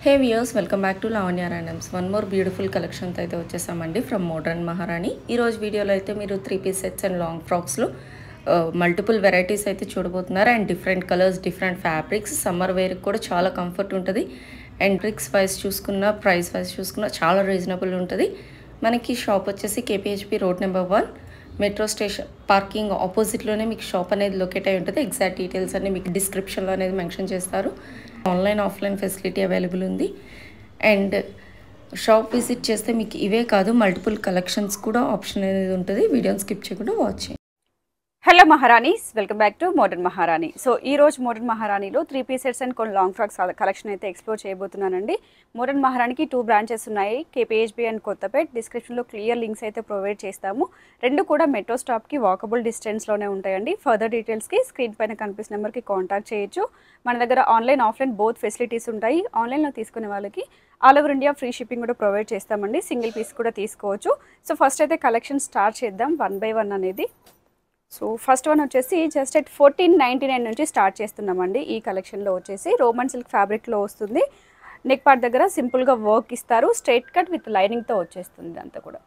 Hey viewers welcome back to Lavanya randoms one more beautiful కలెక్షన్తో అయితే వచ్చేసామండి ఫ్రమ్ మోడర్న్ మహారాణి ఈరోజు వీడియోలో అయితే మీరు three piece sets and long ఫ్రాక్స్లో మల్టిపుల్ వెరైటీస్ అయితే చూడబోతున్నారు and different colours different fabrics summer వేర్కి కూడా చాలా కంఫర్ట్ ఉంటుంది అండ్ ట్రిక్స్ వైజ్ చూసుకున్న ప్రైస్ వైజ్ చూసుకున్న చాలా రీజనబుల్ ఉంటుంది మనకి షాప్ వచ్చేసి KPHB road number one metro station parking ఆపోజిట్లోనే మీకు షాప్ అనేది లొకేట్ అయి ఉంటుంది ఎగ్జాక్ట్ డీటెయిల్స్ అన్ని మీకు డిస్క్రిప్షన్లో అనేది మెన్షన్ చేస్తారు ఆన్లైన్ ఆఫ్లైన్ ఫెసిలిటీ అవైలబుల్ ఉంది అండ్ షాప్ విజిట్ చేస్తే మీకు ఇవే కాదు మల్టిపుల్ కలెక్షన్స్ కూడా ఆప్షన్ అనేది ఉంటుంది వీడియోని స్కిప్ చేయకుండా వాచ్ చేయండి hello Maharanis welcome back to modern Maharani so ఈ రోజు మోడర్న్ మహారాణిలో త్రీ పీస్ సెట్స్ అండ్ కొన్ని లాంగ్ ఫ్రాక్స్ కలెక్షన్ అయితే ఎక్స్ప్లోర్ చేయబోతున్నానండి మోడర్న్ మహారాణికి టూ బ్రాంచెస్ ఉన్నాయి కేపీహెచ్బి అండ్ కొత్తపేట్ డిస్క్రిప్షన్లో క్లియర్ లింక్స్ అయితే ప్రొవైడ్ చేస్తాము రెండు కూడా మెట్రో స్టాప్కి వాకబుల్ డిస్టెన్స్లోనే ఉంటాయండి ఫర్దర్ డీటెయిల్స్కి స్క్రీన్ పైన కనిపిస్తున్న నెంబర్కి కాంటాక్ట్ చేయొచ్చు మన దగ్గర ఆన్లైన్ ఆఫ్లైన్ బోత్ ఫెసిలిటీస్ ఉంటాయి ఆన్లైన్లో తీసుకునే వాళ్ళకి all over India free shipping కూడా ప్రొవైడ్ చేస్తామండి సింగిల్ పీస్ కూడా తీసుకోవచ్చు సో ఫస్ట్ అయితే కలెక్షన్ స్టార్ట్ చేద్దాం వన్ బై వన్ అనేది సో ఫస్ట్ వన్ వచ్చేసి just at fourteen ninety nine నుంచి స్టార్ట్ చేస్తున్నామండి ఈ కలెక్షన్లో వచ్చేసి రోమన్ సిల్క్ ఫ్యాబ్రిక్లో వస్తుంది నెక్ పార్ట్ దగ్గర సింపుల్గా వర్క్ ఇస్తారు స్ట్రైట్ కట్ విత్ లైనింగ్తో వచ్చేస్తుంది అంతా కూడా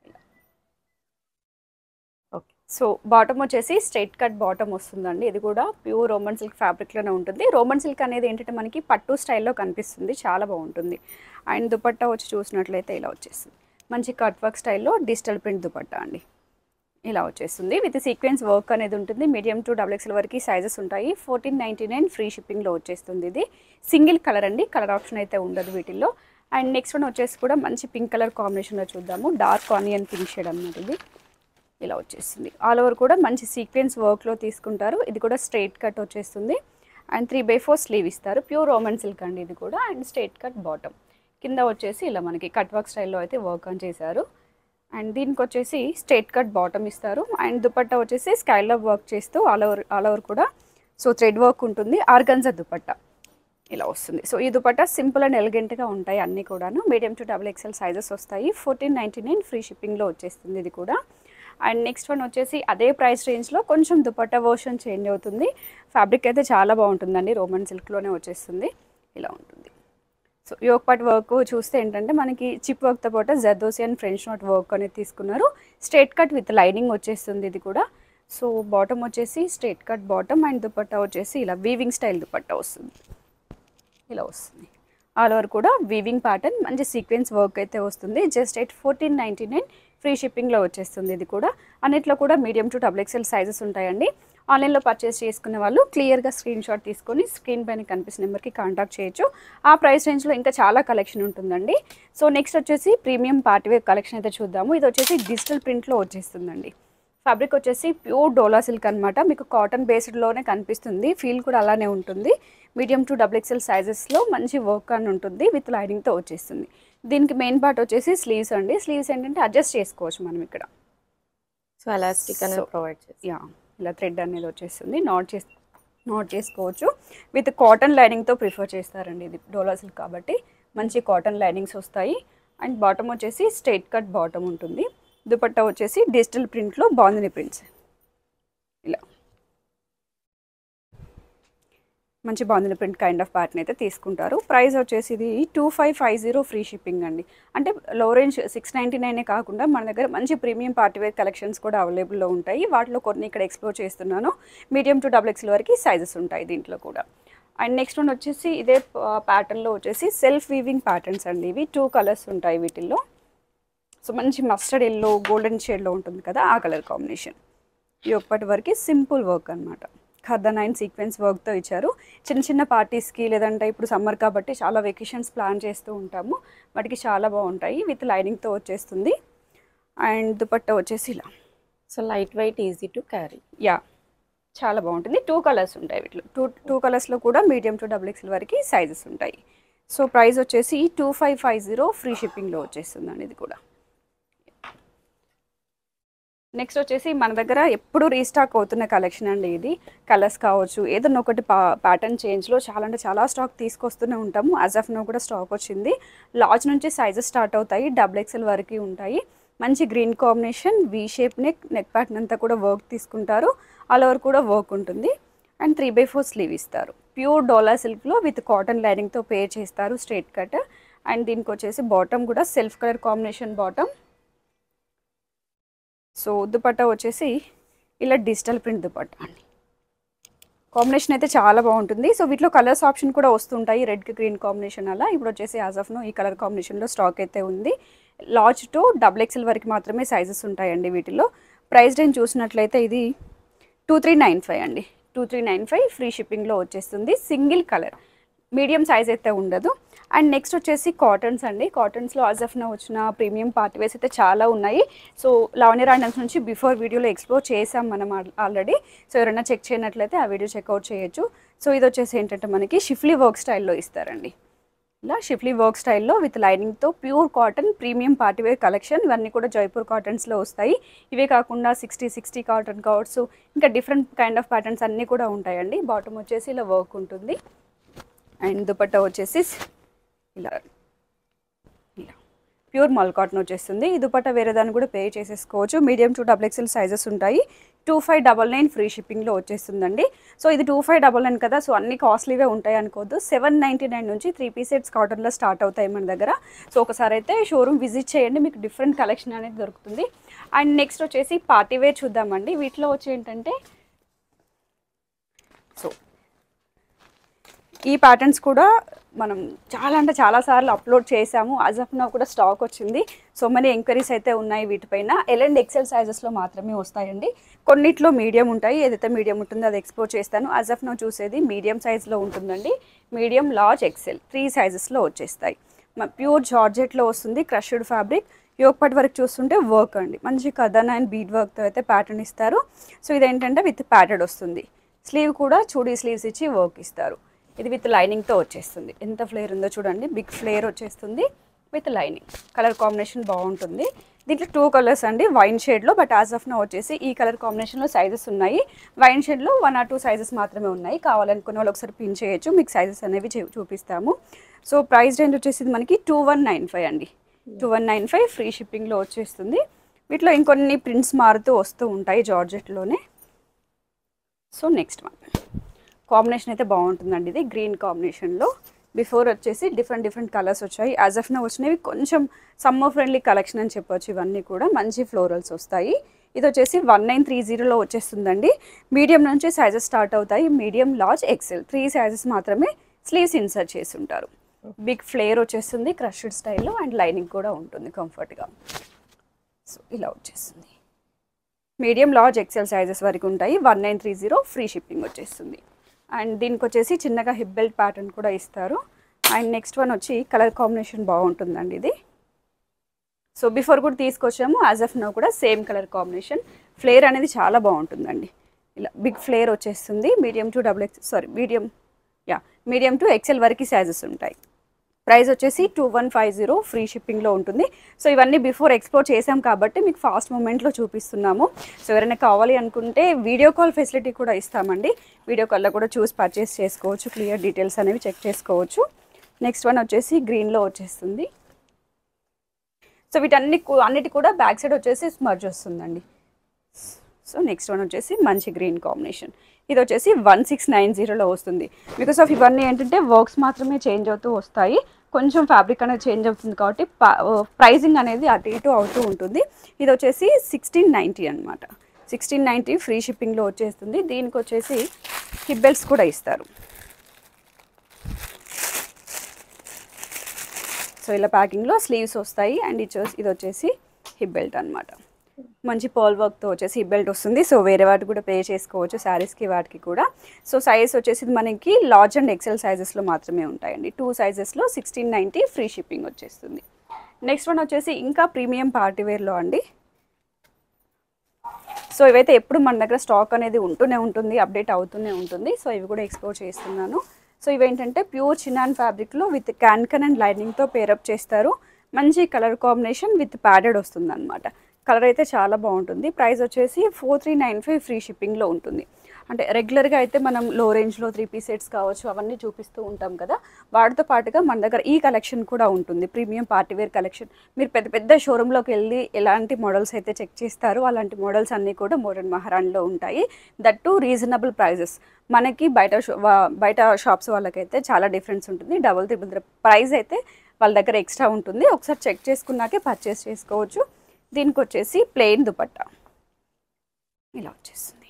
ఓకే సో బాటమ్ వచ్చేసి స్ట్రైట్ కట్ బాటమ్ వస్తుందండి ఇది కూడా ప్యూర్ రోమన్ సిల్క్ ఫ్యాబ్రిక్లోనే ఉంటుంది రోమన్ సిల్క్ అనేది ఏంటంటే మనకి పట్టు స్టైల్లో కనిపిస్తుంది చాలా బాగుంటుంది అండ్ దుపట్టా వచ్చి చూసినట్లయితే ఇలా వచ్చేస్తుంది మంచి కట్ వర్క్ స్టైల్లో డిజిటల్ ప్రింట్ దుపట్టా అండి ఇలా వచ్చేస్తుంది విత్ సీక్వెన్స్ వర్క్ అనేది ఉంటుంది మీడియం టు డబుల్ ఎక్స్ఎల్ వరకు సైజెస్ ఉంటాయి ఫోర్టీన్ నైంటీ నైన్ ఫ్రీ షిప్పింగ్లో వచ్చేస్తుంది ఇది సింగిల్ కలర్ అండి కలర్ ఆప్షన్ అయితే ఉండదు వీటిల్లో అండ్ నెక్స్ట్ వన్ వచ్చేసి కూడా మంచి పింక్ కలర్ కాంబినేషన్లో చూద్దాము డార్క్ ఆనియన్ పింక్ షేడ్ అన్నమాట ఇది ఇలా వచ్చేస్తుంది ఆల్ ఓవర్ కూడా మంచి సీక్వెన్స్ వర్క్లో తీసుకుంటారు ఇది కూడా స్ట్రైట్ కట్ వచ్చేస్తుంది and three by four sleeve ఇస్తారు ప్యూర్ రోమన్ సిల్క్ అండి ఇది కూడా అండ్ స్ట్రైట్ కట్ బాటమ్ కింద వచ్చేసి ఇలా మనకి కట్ వర్క్ స్టైల్లో అయితే వర్క్ అని చేశారు అండ్ దీనికి వచ్చేసి స్ట్రైట్ కట్ బాటమ్ ఇస్తారు అండ్ దుపట్టా వచ్చేసి స్కైలో వర్క్ చేస్తూ ఆల్ ఓవర్ ఆల్ ఓవర్ కూడా సో థ్రెడ్ వర్క్ ఉంటుంది ఆర్గన్జా దుపట్టా ఇలా వస్తుంది సో ఈ దుపట్టా సింపుల్ అండ్ ఎలిగెంట్గా ఉంటాయి అన్నీ కూడాను medium to double XL sizes వస్తాయి ఫోర్టీన్ నైంటీ నైన్ ఫ్రీ షిప్పింగ్లో వచ్చేస్తుంది ఇది కూడా అండ్ నెక్స్ట్ వన్ వచ్చేసి అదే ప్రైస్ రేంజ్లో కొంచెం దుపట్టా వర్షన్ చేంజ్ అవుతుంది ఫ్యాబ్రిక్ అయితే చాలా బాగుంటుందండి రోమన్ సిల్క్లోనే వచ్చేస్తుంది ఇలా ఉంటుంది సో యోగ్ పాట్ వర్క్ చూస్తే ఏంటంటే మనకి చిప్ వర్క్తో పాటు zardozi and French knot work అనేది తీసుకున్నారు స్ట్రైట్ కట్ విత్ లైనింగ్ వచ్చేస్తుంది ఇది కూడా సో బాటమ్ వచ్చేసి straight cut bottom and dupatta వచ్చేసి ఇలా వీవింగ్ స్టైల్ దుపట్టా వస్తుంది ఇలా వస్తుంది ఆల్ ఓవర్ కూడా వీవింగ్ ప్యాటర్న్ మంచి సీక్వెన్స్ వర్క్ అయితే వస్తుంది just eight fourteen ninety nine free షిప్పింగ్లో వచ్చేస్తుంది ఇది కూడా అన్నిట్లో కూడా medium to double XL sizes ఉంటాయండి ఆన్లైన్లో పర్చేస్ చేసుకునే వాళ్ళు క్లియర్గా స్క్రీన్ షాట్ తీసుకొని స్క్రీన్ పైన కనిపిస్తున్న నెంబర్కి కాంటాక్ట్ చేయొచ్చు ఆ ప్రైస్ రేంజ్లో ఇంకా చాలా కలెక్షన్ ఉంటుందండి సో నెక్స్ట్ వచ్చేసి ప్రీమియం పార్టీవేర్ కలెక్షన్ అయితే చూద్దాము ఇది వచ్చేసి డిజిటల్ ప్రింట్లో వచ్చేస్తుందండి ఫ్యాబ్రిక్ వచ్చేసి ప్యూర్ డోలా సిల్క్ అనమాట మీకు కాటన్ బేస్డ్లోనే కనిపిస్తుంది ఫీల్ కూడా అలానే ఉంటుంది మీడియం టు డబుల్ ఎక్స్ఎల్ సైజెస్లో మంచి వర్క్ అని ఉంటుంది విత్ లైనింగ్తో వచ్చేస్తుంది దీనికి మెయిన్ పార్ట్ వచ్చేసి స్లీవ్స్ అండి స్లీవ్స్ ఏంటంటే అడ్జస్ట్ చేసుకోవచ్చు మనం ఇక్కడ సో ఎలాస్టిక్ అనేది So- ప్రొవైడ్ చేసి యా ఇలా థ్రెడ్ అనేది వచ్చేస్తుంది నాట్ చేసి నాట్ చేసుకోవచ్చు విత్ కాటన్ లైనింగ్తో ప్రిఫర్ చేస్తారండి ఇది డోలా సిల్క్ కాబట్టి మంచి కాటన్ లైనింగ్స్ వస్తాయి అండ్ బాటమ్ వచ్చేసి స్ట్రైట్ కట్ బాటమ్ ఉంటుంది దుపట్టా వచ్చేసి డిజిటల్ ప్రింట్లో బాందిని ప్రింట్స్ ఇలా మంచి bandhani print kind of pattern అయితే తీసుకుంటారు ప్రైస్ వచ్చేసి ఇది two five five zero free shipping అండి అంటే లో రేంజ్ సిక్స్ నైంటీ నైనే కాకుండా మన దగ్గర మంచి ప్రీమియం పార్టీవేర్ కలెక్షన్స్ కూడా అవైలబుల్లో ఉంటాయి వాటిలో కొన్ని ఇక్కడ ఎక్స్ప్లోర్ చేస్తున్నాను మీడియం టు డబుల్ ఎక్స్ఎల్ వరకు సైజెస్ ఉంటాయి దీంట్లో కూడా అండ్ నెక్స్ట్ వన్ వచ్చేసి ఇదే ప్యాటర్న్లో వచ్చేసి సెల్ఫ్ వీవింగ్ ప్యాటర్న్స్ అండి ఇవి టూ కలర్స్ ఉంటాయి వీటిల్లో సో మంచి మస్టర్డ్ ఎల్లో గోల్డెన్ షేడ్లో ఉంటుంది కదా ఆ కలర్ కాంబినేషన్ ఈ ఒక్కటి వరకు సింపుల్ వర్క్ అనమాట ఖర్ద నైన్ సీక్వెన్స్ వర్క్తో ఇచ్చారు చిన్న చిన్న పార్టీస్కి లేదంటే ఇప్పుడు సమ్మర్ కాబట్టి చాలా వెకేషన్స్ ప్లాన్ చేస్తూ ఉంటాము వాటికి చాలా బాగుంటాయి విత్ లైనింగ్తో వచ్చేస్తుంది అండ్ దుపట్టా వచ్చేసి ఇలా so light weight easy to carry yeah చాలా బాగుంటుంది టూ కలర్స్ ఉంటాయి వీటిలో టూ టూ కలర్స్లో కూడా మీడియం టు డబుల్ ఎక్స్ఎల్ వరకు సైజెస్ ఉంటాయి సో ప్రైస్ వచ్చేసి two five five zero free షిప్పింగ్లో వచ్చేస్తుందండి ఇది కూడా నెక్స్ట్ వచ్చేసి మన దగ్గర ఎప్పుడు రీస్టాక్ అవుతున్న కలెక్షన్ అండి ఇది కలర్స్ కావచ్చు ఏదన్నా ఒకటి పా ప్యాటర్న్ చేంజ్లో చాలా అంటే చాలా స్టాక్ తీసుకొస్తూనే ఉంటాము యాజ్ ఆఫ్ నో కూడా స్టాక్ వచ్చింది లార్జ్ నుంచి సైజెస్ స్టార్ట్ అవుతాయి డబుల్ ఎక్స్ఎల్ వరకు ఉంటాయి మంచి green combination V shape neck neck pattern అంతా కూడా వర్క్ తీసుకుంటారు ఆల్ ఓవర్ కూడా వర్క్ ఉంటుంది and three by four sleeve ఇస్తారు ప్యూర్ డోలా సిల్క్లో విత్ కాటన్ లైనింగ్తో పేర్ చేస్తారు స్ట్రైట్ కట్ అండ్ దీనికి వచ్చేసి బాటమ్ కూడా self colour combination bottom so dupatta వచ్చేసి ఇలా డిజిటల్ ప్రింట్ దుపట్టా అండి కాంబినేషన్ అయితే చాలా బాగుంటుంది సో వీటిలో కలర్స్ ఆప్షన్ కూడా వస్తుంటాయి రెడ్ గ్రీన్ కాంబినేషన్ అలా ఇప్పుడు వచ్చేసి యాజ్ ఆఫ్ నో ఈ కలర్ కాంబినేషన్లో స్టాక్ అయితే ఉంది లార్జ్ టు డబుల్ ఎక్స్ఎల్ వరకు మాత్రమే సైజెస్ ఉంటాయండి వీటిలో ప్రైస్ రేంజ్ చూసినట్లయితే ఇది టూ త్రీ నైన్ ఫైవ్ అండి two three nine five free షిప్పింగ్లో వచ్చేస్తుంది సింగిల్ కలర్ మీడియం సైజ్ అయితే ఉండదు అండ్ నెక్స్ట్ వచ్చేసి కాటన్స్ అండి కాటన్స్లో ఆజ్ ఆఫ్ నా వచ్చిన ప్రీమియం పార్టీ వేస్ అయితే చాలా ఉన్నాయి సో లావణ్య రాండమ్స్ నుంచి బిఫోర్ వీడియోలో ఎక్స్ప్లోర్ చేసాం మనం ఆల్రెడీ సో ఎవరైనా చెక్ చేయనట్లయితే ఆ వీడియో చెక్అవుట్ చేయొచ్చు సో ఇది వచ్చేసి ఏంటంటే మనకి షిఫ్లీ వర్క్ స్టైల్లో ఇస్తారండి ఇలా షిఫ్లీ వర్క్ స్టైల్లో విత్ లైనింగ్తో pure cotton premium party wear collection ఇవన్నీ కూడా జైపూర్ కాటన్స్లో వస్తాయి ఇవే కాకుండా సిక్స్టీ సిక్స్టీ కాటన్ కవర్స్ ఇంకా డిఫరెంట్ కైండ్ ఆఫ్ ప్యాటర్న్స్ అన్నీ కూడా ఉంటాయండి బాటమ్ వచ్చేసి ఇలా వర్క్ ఉంటుంది అండ్ దుపట్టా వచ్చేసి ఇలా ఇలా ప్యూర్ మల్ కాటన్ వచ్చేస్తుంది ఈ దుపట్టా వేరే దాన్ని కూడా పే చేసేసుకోవచ్చు medium to double XL sizes ఉంటాయి two five double nine free షిప్పింగ్లో వచ్చేస్తుందండి సో ఇది టూ ఫైవ్ డబల్ నైన్ కదా సో అన్ని కాస్ట్లీవే ఉంటాయి అనుకోవద్దు సెవెన్ నైంటీ నైన్ నుంచి త్రీ పీసెట్స్ కాటన్లో స్టార్ట్ అవుతాయి మన దగ్గర సో ఒకసారి అయితే షోరూమ్ విజిట్ చేయండి మీకు డిఫరెంట్ కలెక్షన్ అనేది దొరుకుతుంది అండ్ నెక్స్ట్ వచ్చేసి పార్టీ వేర్ చూద్దామండి వీటిలో వచ్చి ఏంటంటే సో ఈ ప్యాటర్న్స్ కూడా మనం చాలా అంటే చాలా సార్లు అప్లోడ్ చేసాము యాజ్ ఆఫ్ నౌ కూడా స్టాక్ వచ్చింది సో మనీ ఎంక్వైరీస్ అయితే ఉన్నాయి వీటిపైన ఎల్ అండ్ ఎక్సెల్ సైజెస్లో మాత్రమే వస్తాయండి కొన్నిట్లో మీడియం ఉంటాయి ఏదైతే మీడియం ఉంటుందో అది ఎక్స్పోర్ట్ చేస్తాను యాజ్ ఆఫ్ నౌ చూసేది మీడియం సైజ్లో ఉంటుందండి మీడియం లార్జ్ ఎక్సెల్ త్రీ సైజెస్లో వచ్చేస్తాయి ప్యూర్ జార్జెట్లో వస్తుంది క్రష్డ్ ఫ్యాబ్రిక్ యోగపట్ వరకు చూస్తుంటే వర్క్ అండి మంచి కథన్ అండ్ బీడ్ వర్క్తో అయితే ప్యాటర్న్ ఇస్తారు సో ఇదేంటంటే విత్ ప్యాటర్డ్ వస్తుంది స్లీవ్ కూడా చూడీ స్లీవ్స్ ఇచ్చి వర్క్ ఇస్తారు ఇది విత్ లైనింగ్తో వచ్చేస్తుంది ఎంత ఫ్లేర్ ఉందో చూడండి బిగ్ ఫ్లేర్ వచ్చేస్తుంది విత్ లైనింగ్ కలర్ కాంబినేషన్ బాగుంటుంది దీంట్లో టూ కలర్స్ అండి వైన్ షేడ్లో బట్ యాజ్ ఆఫ్ నో వచ్చేసి ఈ కలర్ కాంబినేషన్లో సైజెస్ ఉన్నాయి వైన్ షేడ్లో వన్ ఆర్ టూ సైజెస్ మాత్రమే ఉన్నాయి కావాలనుకున్న వాళ్ళు ఒకసారి పిన్ చేయొచ్చు మీకు సైజెస్ అనేవి చూ- చూపిస్తాము సో ప్రైస్ రేంజ్ వచ్చేసి మనకి టూ వన్ నైన్ ఫైవ్ అండి two one nine five free షిప్పింగ్లో వచ్చేస్తుంది వీటిలో ఇంకొన్ని ప్రింట్స్ మారుతూ వస్తూ ఉంటాయి జార్జెట్లోనే సో నెక్స్ట్ వన్ కాంబినేషన్ అయితే బాగుంటుందండి ఇది గ్రీన్ కాంబినేషన్లో బిఫోర్ వచ్చేసి డిఫరెంట్ డిఫరెంట్ కలర్స్ వచ్చాయి యాజ్ ఆఫ్ నా వచ్చినవి కొంచెం సమ్మర్ ఫ్రెండ్లీ కలెక్షన్ అని చెప్పొచ్చు ఇవన్నీ కూడా మంచి ఫ్లోరల్స్ వస్తాయి ఇది వచ్చేసి వన్ నైన్ త్రీ జీరోలో వచ్చేస్తుందండి మీడియం నుంచి సైజెస్ స్టార్ట్ అవుతాయి medium large XL three sizes మాత్రమే స్లీవ్స్ ఇన్సర్ట్ చేసి ఉంటారు బిగ్ ఫ్లేర్ వచ్చేస్తుంది క్రష్డ్ స్టైల్లో అండ్ లైనింగ్ కూడా ఉంటుంది కంఫర్ట్గా సో ఇలా వచ్చేస్తుంది మీడియం లార్జ్ ఎక్సెల్ సైజెస్ వరకు ఉంటాయి one nine three zero free shipping వచ్చేస్తుంది అండ్ దీనికి వచ్చేసి చిన్నగా హిప్ బెల్ట్ ప్యాటర్న్ కూడా ఇస్తారు అండ్ నెక్స్ట్ వన్ వచ్చి కలర్ కాంబినేషన్ బాగుంటుందండి ఇది సో బిఫోర్ కూడా తీసుకొచ్చాము యాజ్ ఆఫ్ నో కూడా సేమ్ కలర్ కాంబినేషన్ ఫ్లేర్ అనేది చాలా బాగుంటుందండి ఇలా బిగ్ ఫ్లేర్ వచ్చేస్తుంది medium to double X sorry medium yeah medium to XL వరకు సైజెస్ ఉంటాయి ప్రైస్ వచ్చేసి two one five zero free షిప్పింగ్లో ఉంటుంది సో ఇవన్నీ బిఫోర్ ఎక్స్ప్లోర్ చేసాం కాబట్టి మీకు ఫాస్ట్ మూమెంట్లో చూపిస్తున్నాము సో ఎవరైనా కావాలి అనుకుంటే వీడియో కాల్ ఫెసిలిటీ కూడా ఇస్తామండి వీడియో కాల్లో కూడా చూసి పర్చేస్ చేసుకోవచ్చు క్లియర్ డీటెయిల్స్ అనేవి చెక్ చేసుకోవచ్చు నెక్స్ట్ వన్ వచ్చేసి గ్రీన్లో వచ్చేస్తుంది సో వీటన్ని కూ- అన్నిటి కూడా బ్యాక్ సైడ్ వచ్చేసి స్మర్జ్ వస్తుందండి సో నెక్స్ట్ వన్ వచ్చేసి మంచి గ్రీన్ కాంబినేషన్ ఇది వచ్చేసి వన్ సిక్స్ నైన్ జీరోలో వస్తుంది బికాస్ ఆఫ్ ఇవన్నీ ఏంటంటే వర్క్స్ మాత్రమే చేంజ్ అవుతూ వస్తాయి కొంచెం ఫ్యాబ్రిక్ అనేది చేంజ్ అవుతుంది కాబట్టి ప్రైజింగ్ అనేది అటు ఇటు అవుతూ ఉంటుంది ఇది వచ్చేసి సిక్స్టీన్ నైంటీ అనమాట సిక్స్టీన్ నైంటీ ఫ్రీ షిప్పింగ్లో వచ్చేస్తుంది దీనికి వచ్చేసి హిబ్బెల్స్ కూడా ఇస్తారు సో ఇలా ప్యాకింగ్లో స్లీవ్స్ వస్తాయి అండ్ ఇది వచ్చేసి- ఇది వచ్చేసి హిప్ బెల్ట్ అనమాట మంచి పర్ల్ వర్క్తో వచ్చేసి హిప్ బెల్ట్ వస్తుంది సో వేరే వాటికి కూడా పే చేసుకోవచ్చు శారీస్కి వాటికి కూడా సో సైజ్ వచ్చేసి ఇది మనకి లార్జ్ అండ్ ఎక్సెల్ సైజెస్లో మాత్రమే ఉంటాయండి టూ సైజెస్లో సిక్స్టీన్ నైంటీ ఫ్రీ షిప్పింగ్ వచ్చేస్తుంది నెక్స్ట్ వన్ వచ్చేసి ఇంకా ప్రీమియం పార్టీ వేర్లో అండి సో ఇవైతే ఎప్పుడు మన దగ్గర స్టాక్ అనేది ఉంటూనే ఉంటుంది అప్డేట్ అవుతూనే ఉంటుంది సో ఇవి కూడా ఎక్స్ప్లోర్ చేస్తున్నాను సో ఇవేంటంటే ప్యూర్ చినాన్ ఫ్యాబ్రిక్లో విత్ క్యాన్కన్ అండ్ లైనింగ్తో పేరప్ చేస్తారు మంచి కలర్ కాంబినేషన్ విత్ ప్యాడెడ్ వస్తుంది అనమాట కలర్ అయితే చాలా బాగుంటుంది ప్రైస్ వచ్చేసి four three nine five free షిప్పింగ్లో ఉంటుంది అంటే రెగ్యులర్గా అయితే మనం లో రేంజ్లో త్రీ పీస్ సెట్స్ కావచ్చు అవన్నీ చూపిస్తూ ఉంటాం కదా వాటితో పాటుగా మన దగ్గర ఈ కలెక్షన్ కూడా ఉంటుంది ప్రీమియం పార్టీ వేర్ కలెక్షన్ మీరు పెద్ద పెద్ద షోరూంలోకి వెళ్ళి ఎలాంటి మోడల్స్ అయితే చెక్ చేస్తారో అలాంటి మోడల్స్ అన్నీ కూడా మోడర్న్ మహారాణిలో ఉంటాయి దట్ టు రీజనబుల్ ప్రైజెస్ మనకి బయట షో- వా- బయట షాప్స్ వాళ్ళకైతే చాలా డిఫరెన్స్ ఉంటుంది డబుల్ త్రిబుల్ ప్రైస్ అయితే వాళ్ళ దగ్గర ఎక్స్ట్రా ఉంటుంది ఒకసారి చెక్ చేసుకున్నాకే పర్చేస్ చేసుకోవచ్చు దీనికి వచ్చేసి ప్లెయిన్ దుపట్టా ఇలా వచ్చేస్తుంది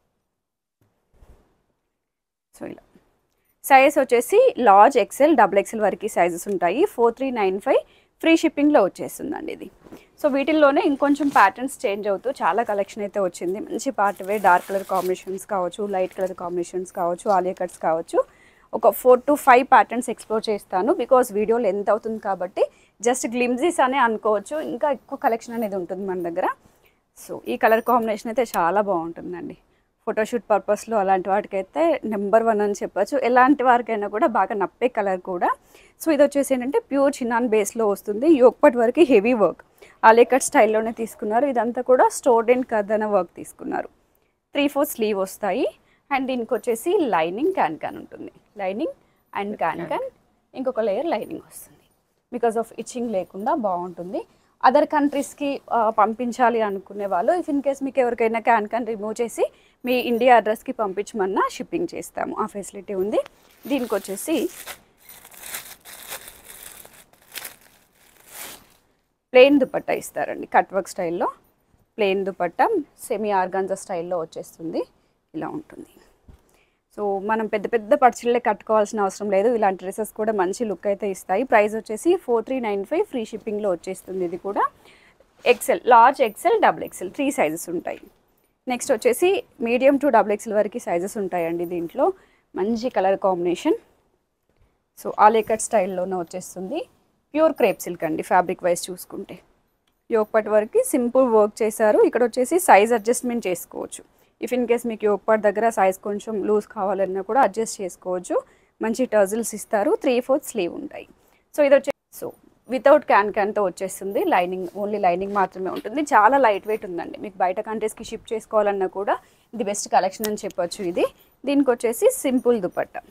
సో ఇలా సైజ్ వచ్చేసి లార్జ్ ఎక్సెల్ డబుల్ ఎక్సెల్ వరకు సైజెస్ ఉంటాయి four three nine five free షిప్పింగ్లో వచ్చేస్తుందండి ఇది సో వీటిల్లోనే ఇంకొంచెం ప్యాటర్న్స్ చేంజ్ అవుతూ చాలా కలెక్షన్ అయితే వచ్చింది మంచి party wear dark colour combinations కావచ్చు లైట్ కలర్ కాంబినేషన్స్ కావచ్చు ఆలియా కట్స్ కావచ్చు ఒక four to five patterns explore చేస్తాను బికాస్ వీడియో లెంత్ అవుతుంది కాబట్టి జస్ట్ గ్లిమ్జీస్ అనే అనుకోవచ్చు ఇంకా ఎక్కువ కలెక్షన్ అనేది ఉంటుంది మన దగ్గర సో ఈ కలర్ కాంబినేషన్ అయితే చాలా బాగుంటుందండి ఫోటోషూట్ పర్పస్లో అలాంటి వాటికైతే నెంబర్ వన్ అని చెప్పొచ్చు ఎలాంటి వారికైనా కూడా బాగా నప్పే కలర్ కూడా సో ఇది వచ్చేసి ఏంటంటే ప్యూర్ చిన్నాన్ బేస్లో వస్తుంది యోగపట్ వరకు హెవీ వర్క్ ఆలేకట్ స్టైల్లోనే తీసుకున్నారు ఇదంతా కూడా స్టోర్డ్ అండ్ కర్దన వర్క్ తీసుకున్నారు త్రీ ఫోర్ స్లీవ్ వస్తాయి అండ్ దీనికి వచ్చేసి లైనింగ్ క్యాన్ క్యాన్ ఉంటుంది లైనింగ్ అండ్ క్యాన్ క్యాన్ ఇంకొక లేయర్ లైనింగ్ వస్తుంది బికాస్ ఆఫ్ ఇచ్చింగ్ లేకుండా బాగుంటుంది అదర్ కంట్రీస్కి పంపించాలి అనుకునే వాళ్ళు ఇఫ్ ఇన్ కేస్ మీకు ఎవరికైనా క్యాన్ క్యాన్ రిమూవ్ చేసి మీ ఇండియా అడ్రస్కి పంపించమన్నా షిప్పింగ్ చేస్తాము ఆ ఫెసిలిటీ ఉంది దీనికి వచ్చేసి ప్లెయిన్ దుపట్టా ఇస్తారండి కట్ వర్క్ స్టైల్లో ప్లెయిన్ దుపట్టా సెమీ ఆర్గాన్జా స్టైల్లో వచ్చేస్తుంది ఇలా ఉంటుంది సో మనం పెద్ద పెద్ద పర్చిల్లే కట్టుకోవాల్సిన అవసరం లేదు ఇలాంటి డ్రెస్సెస్ కూడా మంచి లుక్ అయితే ఇస్తాయి ప్రైస్ వచ్చేసి four three nine five free షిప్పింగ్లో వచ్చేస్తుంది ఇది కూడా XL large XL double XL three sizes ఉంటాయి నెక్స్ట్ వచ్చేసి మీడియం టు డబుల్ ఎక్సెల్ వరకు సైజెస్ ఉంటాయండి దీంట్లో మంచి కలర్ కాంబినేషన్ సో ఆలేకట్ స్టైల్లోనే వచ్చేస్తుంది ప్యూర్ క్రేప్ సిల్క్ అండి ఫ్యాబ్రిక్ వైజ్ చూసుకుంటే యోగపట్ వరకు సింపుల్ వర్క్ చేశారు ఇక్కడ వచ్చేసి సైజ్ అడ్జస్ట్మెంట్ చేసుకోవచ్చు ఇఫ్ ఇన్ కేస్ మీకు యోగపట్ దగ్గర సైజ్ కొంచెం లూజ్ కావాలన్నా కూడా అడ్జస్ట్ చేసుకోవచ్చు మంచి టర్జిల్స్ ఇస్తారు త్రీ ఫోర్త్ స్లీవ్ ఉంటాయి సో ఇది వచ్చే సో వితౌట్ క్యాన్ క్యాన్తో వచ్చేస్తుంది లైనింగ్ ఓన్లీ లైనింగ్ మాత్రమే ఉంటుంది చాలా లైట్ వెయిట్ ఉందండి మీకు బయట కంట్రీస్కి షిప్ చేసుకోవాలన్నా కూడా ఇది బెస్ట్ కలెక్షన్ అని చెప్పొచ్చు ఇది దీనికి వచ్చేసి సింపుల్ దుపట్టా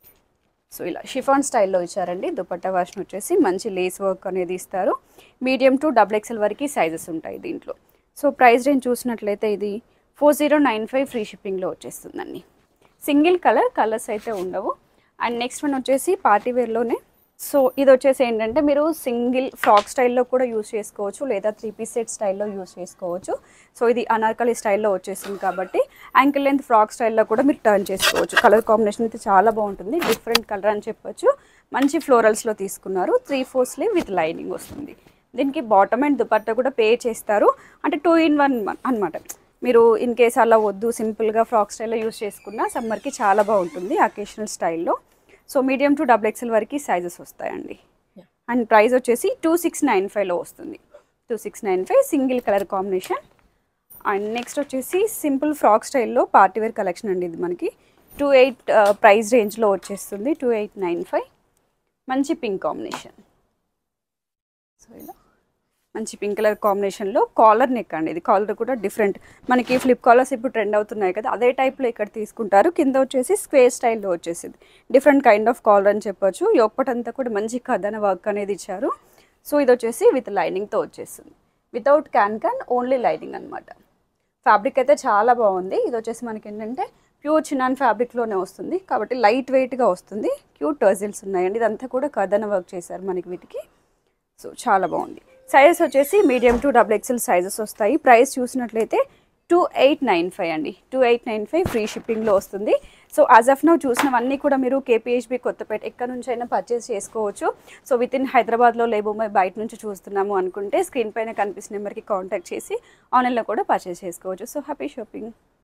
సో ఇలా షిఫాన్ స్టైల్లో ఇచ్చారండి దుపట్టా వర్షన్ వచ్చేసి మంచి లేస్ వర్క్ అనేది ఇస్తారు మీడియం టు డబుల్ ఎక్స్ఎల్ వరకు సైజెస్ ఉంటాయి దీంట్లో సో ప్రైస్ రేంజ్ చూసినట్లయితే ఇది four zero nine five free షిప్పింగ్లో వచ్చేస్తుందండి సింగిల్ కలర్ కలర్స్ అయితే ఉండవు అండ్ నెక్స్ట్ వన్ వచ్చేసి పార్టీ వేర్లోనే సో ఇది వచ్చేసి ఏంటంటే మీరు సింగిల్ ఫ్రాక్ స్టైల్లో కూడా యూస్ చేసుకోవచ్చు లేదా త్రీ పీస్ సెట్ స్టైల్లో యూస్ చేసుకోవచ్చు సో ఇది అనార్కలి స్టైల్లో వచ్చేసింది కాబట్టి యాంకిల్ లెంత్ ఫ్రాక్ స్టైల్లో కూడా మీరు టర్న్ చేసుకోవచ్చు కలర్ కాంబినేషన్ అయితే చాలా బాగుంటుంది డిఫరెంట్ కలర్ అని చెప్పొచ్చు మంచి ఫ్లోరల్స్లో తీసుకున్నారు three four sleeve with lining వస్తుంది దీనికి బాటమ్ అండ్ దుపట్టా కూడా పే చేస్తారు అంటే టూ ఇన్ వన్ అనమాట మీరు ఇన్ కేస్ అలా వద్దు సింపుల్గా ఫ్రాక్ స్టైల్లో యూస్ చేసుకున్న సమ్మర్కి చాలా బాగుంటుంది అకేషనల్ స్టైల్లో so medium to double XL వరకు సైజెస్ వస్తాయండి Yeah. అండ్ ప్రైస్ వచ్చేసి టూ సిక్స్ నైన్ ఫైవ్లో వస్తుంది two six nine five single colour combination and next వచ్చేసి సింపుల్ ఫ్రాక్ స్టైల్లో పార్టీ వేర్ కలెక్షన్ అండి ఇది మనకి టూ ఎయిట్ ప్రైస్ రేంజ్లో వచ్చేస్తుంది టూ ఎయిట్ నైన్ ఫైవ్ మంచి పింక్ కాంబినేషన్ సో ఇలా మంచి పింక్ కలర్ కాంబినేషన్లో కాలర్ నెక్ అండి ఇది కాలర్ కూడా డిఫరెంట్ మనకి ఫ్లిప్ కాలర్స్ ఇప్పుడు ట్రెండ్ అవుతున్నాయి కదా అదే టైప్లో ఇక్కడ తీసుకుంటారు కింద వచ్చేసి స్క్వేర్ స్టైల్లో వచ్చేసింది డిఫరెంట్ కైండ్ ఆఫ్ కాలర్ అని చెప్పొచ్చు యొక్కటి అంతా కూడా మంచి కథన వర్క్ అనేది ఇచ్చారు సో ఇది వచ్చేసి విత్ లైనింగ్తో వచ్చేస్తుంది without can can only lining అనమాట ఫ్యాబ్రిక్ అయితే చాలా బాగుంది ఇది వచ్చేసి మనకి ఏంటంటే ప్యూర్ చిన్నాన్ ఫ్యాబ్రిక్లోనే వస్తుంది కాబట్టి లైట్ వెయిట్గా వస్తుంది క్యూట్ టర్జిల్స్ ఉన్నాయండి ఇదంతా కూడా కథన వర్క్ చేశారు మనకి వీటికి సో చాలా బాగుంది సైజెస్ వచ్చేసి medium to double XL sizes వస్తాయి ప్రైస్ చూసినట్లయితే టూ ఎయిట్ నైన్ ఫైవ్ అండి two eight nine five free షిప్పింగ్లో వస్తుంది సో యాజ్ ఆఫ్ నౌ చూసినవన్నీ కూడా మీరు కేపీహెచ్బి కొత్తపేట ఎక్కడ నుంచి అయినా పర్చేస్ చేసుకోవచ్చు సో విత్ ఇన్ హైదరాబాద్లో లేబో మేము బయట నుంచి చూస్తున్నాము అనుకుంటే స్క్రీన్ పైన కనిపిస్తున్న నెంబర్కి కాంటాక్ట్ చేసి ఆన్లైన్లో కూడా పర్చేస్ చేసుకోవచ్చు సో హ్యాపీ షాపింగ్